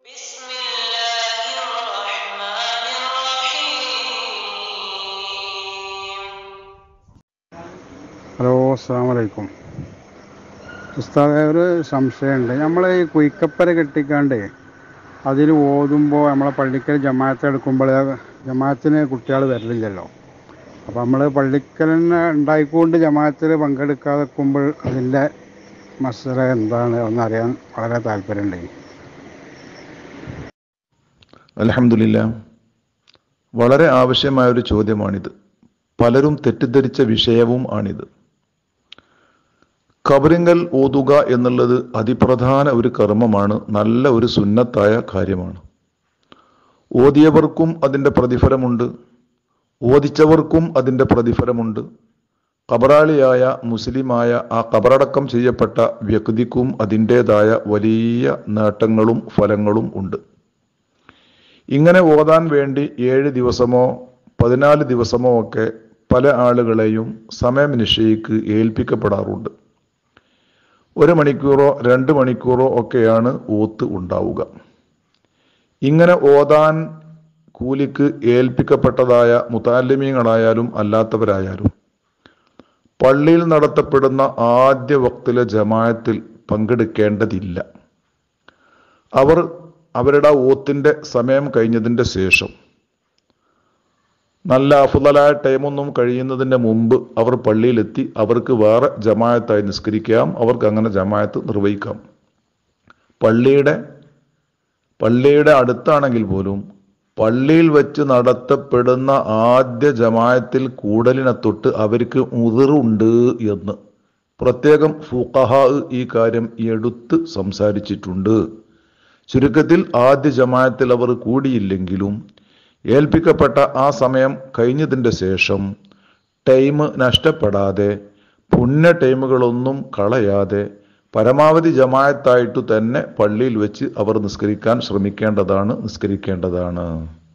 بسم الله الرحمن الرحيم hello അസ്സാം വലൈക്കും ഉസ്താദെ ഒരു സംശയമുണ്ട് നമ്മൾ ഈ കുയിക്കപ്പര കെട്ടിക്കാണ്ട് അതിൽ ഓതുമ്പോൾ നമ്മളെ പള്ളിക്കൽ ജമാഅത്ത് എടുക്കുമ്പോൾ ജമാഅത്തിന് കുട്ടികൾ വരലില്ലല്ലോ അപ്പോൾ നമ്മൾ പള്ളിക്കൽ തന്നെ ഉണ്ടായിക്കൊണ്ട് ജമാഅത്തിൽ പങ്കെടുക്കാതെ നിൽക്കുമ്പോൾ അതിൻ്റെ മസല എന്താണ് എന്നറിയാൻ വളരെ താല്പര്യമുണ്ട് അലഹമില്ല വളരെ ആവശ്യമായ ഒരു ചോദ്യമാണിത് പലരും തെറ്റിദ്ധരിച്ച വിഷയവും ആണിത് കബറിങ്കൽ ഓതുക എന്നുള്ളത് അതിപ്രധാന ഒരു കർമ്മമാണ് നല്ല ഒരു സുന്നത്തായ കാര്യമാണ് ഓതിയവർക്കും അതിൻ്റെ പ്രതിഫലമുണ്ട് ഓദിച്ചവർക്കും അതിൻ്റെ പ്രതിഫലമുണ്ട് കബറാളിയായ മുസ്ലിമായ ആ കബറടക്കം ചെയ്യപ്പെട്ട വ്യക്തിക്കും അതിൻ്റേതായ വലിയ നേട്ടങ്ങളും ഫലങ്ങളും ഉണ്ട് ഇങ്ങനെ ഓതാൻ വേണ്ടി ഏഴ് ദിവസമോ പതിനാല് ദിവസമോ ഒക്കെ പല ആളുകളെയും സമയം നിശ്ചയിക്ക് ഏൽപ്പിക്കപ്പെടാറുണ്ട് ഒരു മണിക്കൂറോ രണ്ട് മണിക്കൂറോ ഒക്കെയാണ് ഓത്ത് ഉണ്ടാവുക ഇങ്ങനെ ഓതാൻ കൂലിക്ക് ഏൽപ്പിക്കപ്പെട്ടതായ മുത്താലിമീങ്ങളായാലും അല്ലാത്തവരായാലും പള്ളിയിൽ നടത്തപ്പെടുന്ന ആദ്യ വക്തിലെ ജമായത്തിൽ പങ്കെടുക്കേണ്ടതില്ല അവർ അവരുടെ ഓത്തിന്റെ സമയം കഴിഞ്ഞതിന്റെ ശേഷം നല്ല അഫുതലായ ടൈമൊന്നും കഴിയുന്നതിന്റെ മുമ്പ് അവർ പള്ളിയിലെത്തി അവർക്ക് വേറെ ജമായത്തായി നിസ്കരിക്കാം അവർക്ക് അങ്ങനെ ജമായത്ത് നിർവഹിക്കാം പള്ളിയുടെ പള്ളിയുടെ അടുത്താണെങ്കിൽ പോലും പള്ളിയിൽ വെച്ച് നടത്തപ്പെടുന്ന ആദ്യ ജമായത്തിൽ കൂടലിനെ തൊട്ട് അവർക്ക് ഉതിറുണ്ട് എന്ന് പ്രത്യേകം ഫുഖഹ ഈ കാര്യം എടുത്ത് സംസാരിച്ചിട്ടുണ്ട് ചുരുക്കത്തിൽ ആദ്യ ജമായത്തിൽ അവർ കൂടിയില്ലെങ്കിലും ഏൽപ്പിക്കപ്പെട്ട ആ സമയം കഴിഞ്ഞതിൻ്റെ ശേഷം ടൈം നഷ്ടപ്പെടാതെ പുണ്യ ടൈമുകളൊന്നും കളയാതെ പരമാവധി ജമായത്തായിട്ട് തന്നെ പള്ളിയിൽ വെച്ച് അവർ നിസ്കരിക്കാൻ ശ്രമിക്കേണ്ടതാണ് നിസ്കരിക്കേണ്ടതാണ്